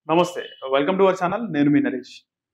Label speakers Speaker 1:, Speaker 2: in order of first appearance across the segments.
Speaker 1: నమస్తే welcome to our channel నేను మీ Naresh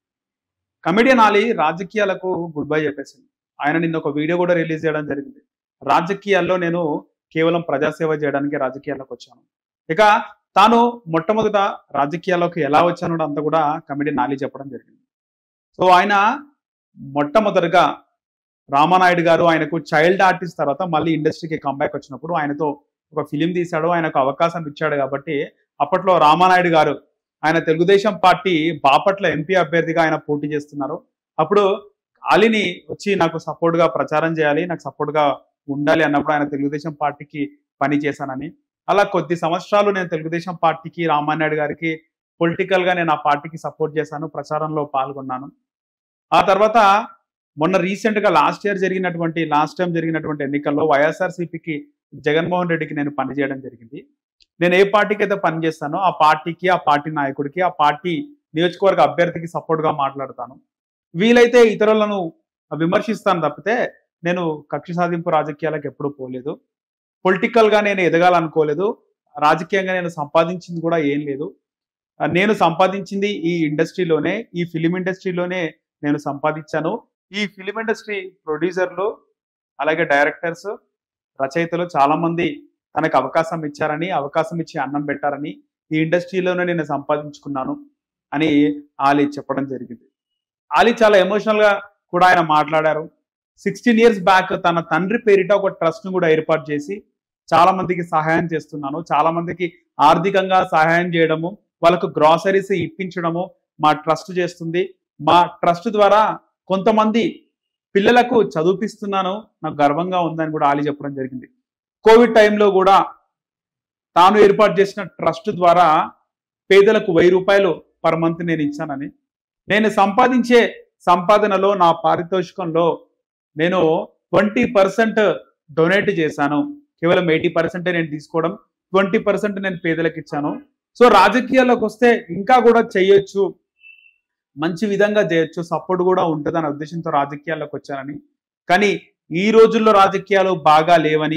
Speaker 1: comedian Ali రాజకీయాలకు గుడ్ బై చెప్పేసింది ఆయన నిన్న ఒక వీడియో కూడా రిలీజ్ చేయడం జరిగింది రాజకీయాల్లో నేను కేవలం ప్రజాసేవ చేయడానికి రాజకీయాల్లోకి వచ్చాను ఇక తాను మొట్టమొదట రాజకీయాల్లోకి ఎలా వచ్చానో అంతా కూడా కమెడియన్ ఆలీ చెప్పడం జరిగింది సో ఆయన మొట్టమొదటిగా రామానాయుడు గారు ఆయనకు చైల్డ్ ఆర్టిస్ట్ తర్వాత మళ్ళీ ఇండస్ట్రీకి కంబ్యాక్ వచ్చినప్పుడు ఆయనతో ఒక ఫిలిం తీశాడు ఆయనకు అవకాశం ఇచ్చాడు కాబట్టి అప్పట్లో రామానాయుడు గారు ఆయన తెలుగుదేశం పార్టీ బాపట్ల ఎంపీ అభ్యర్థిగా ఆయన పోటీ చేస్తున్నారు అప్పుడు అలీని వచ్చి నాకు సపోర్ట్ గా ప్రచారం చేయాలి నాకు సపోర్ట్ గా ఉండాలి అన్నప్పుడు ఆయన తెలుగుదేశం పార్టీకి పని చేశానని అలా కొద్ది సంవత్సరాలు నేను తెలుగుదేశం పార్టీకి రామానాయుడు గారికి పొలిటికల్ గా నేను ఆ పార్టీకి సపోర్ట్ చేశాను ప్రచారంలో పాల్గొన్నాను ఆ తర్వాత మొన్న రీసెంట్ గా లాస్ట్ ఇయర్ జరిగినటువంటి లాస్ట్ టైం జరిగినటువంటి ఎన్నికల్లో వైఎస్ఆర్సీపీకి జగన్మోహన్ రెడ్డికి నేను పనిచేయడం జరిగింది నేను ఏ పార్టీకి అయితే పనిచేస్తానో ఆ పార్టీకి ఆ పార్టీ నాయకుడికి ఆ పార్టీ నియోజకవర్గ అభ్యర్థికి సపోర్ట్ గా మాట్లాడతాను వీలైతే ఇతరులను విమర్శిస్తాను తప్పితే నేను కక్ష సాధింపు రాజకీయాలకు ఎప్పుడూ పోలేదు పొలిటికల్ గా నేను ఎదగాలనుకోలేదు రాజకీయంగా నేను సంపాదించింది కూడా ఏం లేదు ఆ, నేను సంపాదించింది ఈ ఇండస్ట్రీలోనే ఈ ఫిలిం ఇండస్ట్రీలోనే నేను సంపాదించాను ఈ ఫిలిం ఇండస్ట్రీ ప్రొడ్యూసర్లు అలాగే డైరెక్టర్స్ రచయితలు చాలా మంది తనకు అవకాశం ఇచ్చారని అవకాశం ఇచ్చి అన్నం పెట్టారని ఈ ఇండస్ట్రీలోనే నేను సంపాదించుకున్నాను అని ఆలీ చెప్పడం జరిగింది ఆలీ చాలా ఎమోషనల్ గా కూడా ఆయన మాట్లాడారు సిక్స్టీన్ ఇయర్స్ బ్యాక్ తన తండ్రి పేరిట ఒక ట్రస్ట్ ను కూడా ఏర్పాటు చేసి చాలా మందికి సహాయం చేస్తున్నాను చాలా మందికి ఆర్థికంగా సహాయం చేయడము వాళ్ళకు గ్రాసరీస్ ఇప్పించడము మా ట్రస్ట్ చేస్తుంది మా ట్రస్ట్ ద్వారా కొంతమంది పిల్లలకు చదివిపిస్తున్నాను నాకు గర్వంగా ఉందని కూడా ఆలీ చెప్పడం జరిగింది కోవిడ్ టైంలో కూడా తాను ఏర్పాటు చేసిన ట్రస్ట్ ద్వారా పేదలకు వెయ్యి రూపాయలు పర్ మంత్ నేను ఇచ్చానని నేను సంపాదించే సంపాదనలో నా పారితోషికంలో నేను ట్వంటీ పర్సెంట్ డొనేట్ చేశాను కేవలం ఎయిటీ పర్సెంటే నేను తీసుకోవడం ట్వంటీ పర్సెంట్ నేను పేదలకు ఇచ్చాను సో రాజకీయాల్లోకి వస్తే ఇంకా కూడా చేయొచ్చు మంచి విధంగా చేయొచ్చు సపోర్ట్ కూడా ఉంటుంది అనే ఉద్దేశంతో రాజకీయాల్లోకి వచ్చానని కానీ ఈ రోజుల్లో రాజకీయాలు బాగా లేవని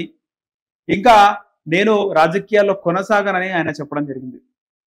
Speaker 1: ఇంకా నేను రాజకీయాల్లో కొనసాగనని ఆయన చెప్పడం జరిగింది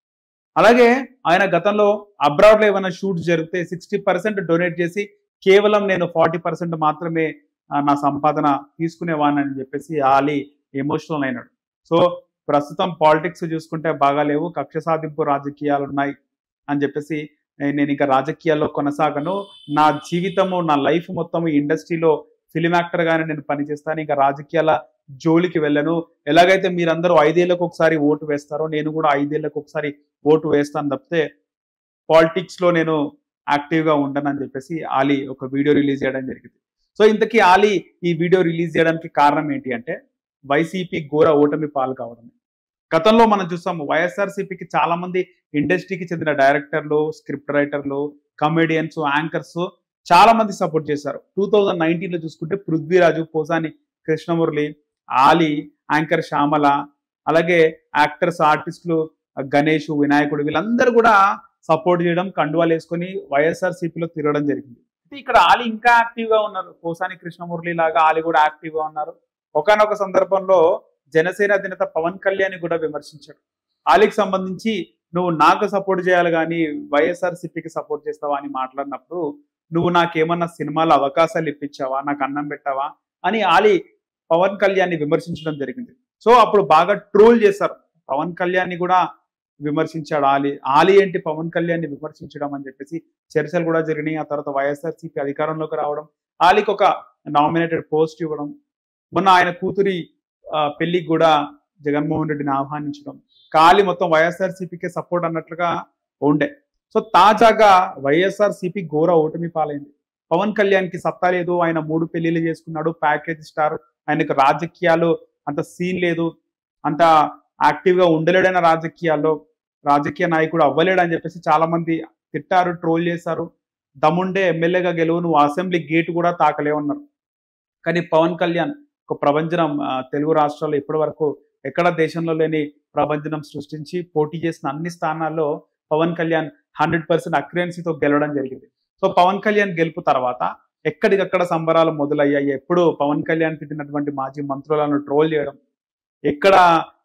Speaker 1: అలాగే ఆయన గతంలో అబ్రాడ్ లో ఏమైనా షూట్స్ జరిగితే సిక్స్టీ పర్సెంట్ డొనేట్ చేసి కేవలం నేను ఫార్టీ పర్సెంట్ మాత్రమే ఆ, నా సంపాదన తీసుకునేవాడిని అని చెప్పేసి ఆలీ ఎమోషనల్ అయినాడు సో ప్రస్తుతం పాలిటిక్స్ చూసుకుంటే బాగాలేవు కక్ష సాధింపు రాజకీయాలు ఉన్నాయి అని చెప్పేసి నే- నేను ఇంకా రాజకీయాల్లో కొనసాగను నా జీవితము నా లైఫ్ మొత్తం ఈ ఇండస్ట్రీలో ఫిలిం యాక్టర్ గానే నేను పనిచేస్తాను ఇంకా రాజకీయాల జోలికి వెళ్ళను ఎలాగైతే మీరందరూ ఐదేళ్లకు ఒకసారి ఓటు వేస్తారో నేను కూడా ఐదేళ్లకు ఒకసారి ఓటు వేస్తాను తప్పితే పాలిటిక్స్ లో నేను యాక్టివ్ గా ఉండనని చెప్పేసి ఆలీ ఒక వీడియో రిలీజ్ చేయడం జరిగింది సో ఇంతకీ ఆలీ ఈ వీడియో రిలీజ్ చేయడానికి కారణం ఏంటి అంటే వైసీపీ ఘోర ఓటమి పాలు కావడం గతంలో మనం చూసాము వైఎస్ఆర్సీపీకి చాలా మంది ఇండస్ట్రీకి చెందిన డైరెక్టర్లు స్క్రిప్ట్ రైటర్లు కమెడియన్స్ యాంకర్స్ చాలా మంది సపోర్ట్ చేశారు టూ థౌజండ్ నైన్టీన్ లో చూసుకుంటే పృథ్వీరాజు పోసాని కృష్ణమురళి ఆలీ యాంకర్ శ్యామల అలాగే యాక్టర్స్ ఆర్టిస్టులు గణేష్ వినాయకుడు వీళ్ళందరూ కూడా సపోర్ట్ చేయడం కండువాలు వేసుకొని వైఎస్ఆర్ సిపిలో తిరగడం జరిగింది అయితే ఇక్కడ ఆలి ఇంకా యాక్టివ్ గా ఉన్నారు పోసాని కృష్ణమురళి లాగా ఆలి కూడా యాక్టివ్ గా ఉన్నారు ఒకనొక సందర్భంలో జనసేన అధినేత పవన్ కళ్యాణ్ కూడా విమర్శించాడు ఆలికి సంబంధించి నువ్వు నాకు సపోర్ట్ చేయాలి కానీ వైఎస్ఆర్ సిపికి సపోర్ట్ చేస్తావా అని మాట్లాడినప్పుడు నువ్వు నాకేమన్నా సినిమాలో అవకాశాలు ఇప్పించావా నాకు అన్నం పెట్టావా అని ఆలి పవన్ కళ్యాణ్ ని విమర్శించడం జరిగింది సో అప్పుడు బాగా ట్రోల్ చేశారు పవన్ కళ్యాణ్ ని కూడా విమర్శించాడు ఆలీ ఆలీ ఏంటి పవన్ కళ్యాణ్ ని విమర్శించడం అని చెప్పేసి చర్చలు కూడా జరిగినాయి ఆ తర్వాత వైఎస్ఆర్సీపీ అధికారంలోకి రావడం ఆలీకి ఒక నామినేటెడ్ పోస్ట్ ఇవ్వడం మొన్న ఆయన కూతురి ఆ, పెళ్లికి కూడా జగన్మోహన్ రెడ్డిని ఆహ్వానించడం కాలి మొత్తం వైఎస్ఆర్సీపీకి సపోర్ట్ అన్నట్లుగా ఉండే సో తాజాగా వైఎస్ఆర్సీపీ ఘోర ఓటమి పాలైంది పవన్ కళ్యాణ్ కి సత్తా లేదు ఆయన మూడు పెళ్లిళ్ళు చేసుకున్నాడు ప్యాకేజ్ స్టార్ ఆయనకు రాజకీయాలు అంత సీన్ లేదు అంత యాక్టివ్ గా ఉండలేడైన రాజకీయాల్లో రాజకీయ నాయకుడు అవ్వలేడు అని చెప్పేసి చాలా మంది తిట్టారు ట్రోల్ చేశారు దమ్ముండే ఎమ్మెల్యేగా గెలువు నువ్వు అసెంబ్లీ గేట్ కూడా తాకలేవన్నారు కానీ పవన్ కళ్యాణ్ ఒక ప్రభంజనం ఆ, తెలుగు రాష్ట్రాల్లో ఇప్పటి వరకు ఎక్కడ దేశంలో లేని ప్రభంజనం సృష్టించి పోటీ చేసిన అన్ని స్థానాల్లో పవన్ కళ్యాణ్ హండ్రెడ్ పర్సెంట్ అక్యురెన్సీతో గెలవడం జరిగింది సో పవన్ కళ్యాణ్ గెలుపు తర్వాత ఎక్కడికక్కడ సంబరాలు మొదలయ్యాయి ఎప్పుడు పవన్ కళ్యాణ్ తిట్టినటువంటి మాజీ మంత్రులను ట్రోల్ చేయడం ఎక్కడ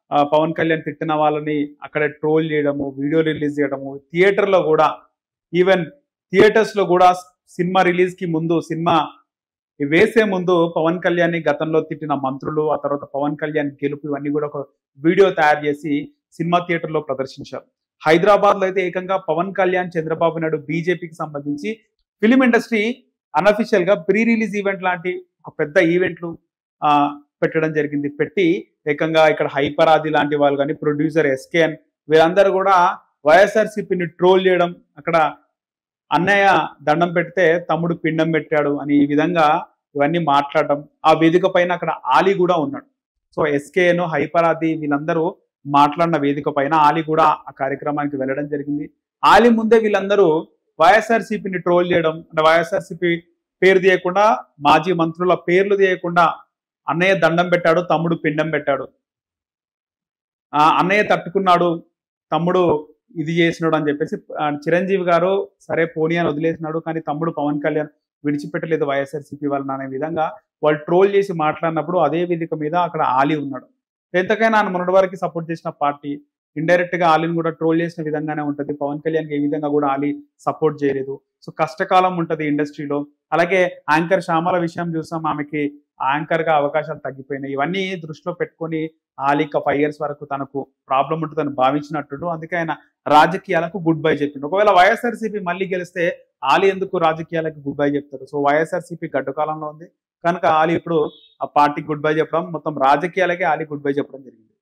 Speaker 1: ఆ, పవన్ కళ్యాణ్ తిట్టిన వాళ్ళని అక్కడ ట్రోల్ చేయడము వీడియో రిలీజ్ చేయడము థియేటర్ లో కూడా ఈవెన్ థియేటర్స్ లో కూడా సినిమా రిలీజ్ కి ముందు సినిమా వేసే ముందు పవన్ కళ్యాణ్ గతంలో తిట్టిన మంత్రులు ఆ తర్వాత పవన్ కళ్యాణ్ గెలుపు ఇవన్నీ కూడా ఒక వీడియో తయారు చేసి సినిమా థియేటర్ లో ప్రదర్శించారు హైదరాబాద్ లో అయితే ఏకంగా పవన్ కళ్యాణ్ చంద్రబాబు నాయుడు బీజేపీకి సంబంధించి ఫిలిం ఇండస్ట్రీ అన్అఫిషియల్ గా ప్రీ రిలీజ్ ఈవెంట్ లాంటి ఒక పెద్ద ఈవెంట్లు ఆ, పెట్టడం జరిగింది పెట్టి ఏకంగా ఇక్కడ హైపర్ ఆది లాంటి వాళ్ళు కానీ ప్రొడ్యూసర్ ఎస్కేఎన్ వీళ్ళందరూ కూడా వైఎస్ఆర్సీపీని ట్రోల్ చేయడం అక్కడ అన్నయ్య దండం పెడితే తమ్ముడు పిండం పెట్టాడు అని ఈ విధంగా ఇవన్నీ మాట్లాడడం ఆ వేదిక పైన అక్కడ ఆలీ కూడా ఉన్నాడు సో ఎస్కేఎన్ హైపర్ ఆది వీళ్ళందరూ మాట్లాడిన వేదిక పైన ఆలీ కూడా ఆ కార్యక్రమానికి వెళ్ళడం జరిగింది ఆలీ ముందే వీళ్ళందరూ వైఎస్ఆర్సీపీని ట్రోల్ చేయడం అంటే వైఎస్ఆర్సీపీ పేరు తీయకుండా మాజీ మంత్రుల పేర్లు తీయకుండా అన్నయ్య దండం పెట్టాడు తమ్ముడు పిండం పెట్టాడు ఆ అన్నయ్య తట్టుకున్నాడు తమ్ముడు ఇది చేసినాడు అని చెప్పేసి ఆ, చిరంజీవి గారు సరే పోనీ అని వదిలేసినాడు కానీ తమ్ముడు పవన్ కళ్యాణ్ విడిచిపెట్టలేదు వైఎస్ఆర్సీపీ వాళ్ళని అనే విధంగా వాళ్ళు ట్రోల్ చేసి మాట్లాడినప్పుడు అదే వేదిక మీద అక్కడ ఆలీ ఉన్నాడు ఎంతకైనా ఆయన మొన్నటి వరకు సపోర్ట్ చేసిన పార్టీ ఇండైరెక్ట్ గా ఆలీని కూడా ట్రోల్ చేసిన విధంగానే ఉంటది పవన్ కళ్యాణ్ ఏ విధంగా కూడా ఆలీ సపోర్ట్ చేయలేదు సో కష్టకాలం ఉంటది ఇండస్ట్రీలో అలాగే యాంకర్ శ్యామల విషయం చూసాం ఆమెకి యాంకర్ గా అవకాశాలు తగ్గిపోయినాయి ఇవన్నీ దృష్టిలో పెట్టుకొని ఆలీక ఫైవ్ ఇయర్స్ వరకు తనకు ప్రాబ్లం ఉంటుందని భావించినట్టు అందుకే ఆయన రాజకీయాలకు గుడ్ బై చెప్పిండు ఒకవేళ వైఎస్ఆర్సీపీ మళ్ళీ గెలిస్తే ఆలీ ఎందుకు రాజకీయాలకు గుడ్ బై చెప్తారు సో వైఎస్ఆర్సీపీ గడ్డు కాలంలో ఉంది కనుక ఆలీ ఇప్పుడు ఆ పార్టీకి గుడ్ బై చెప్పడం మొత్తం రాజకీయాలకే ఆలీ గుడ్ బై చెప్పడం జరిగింది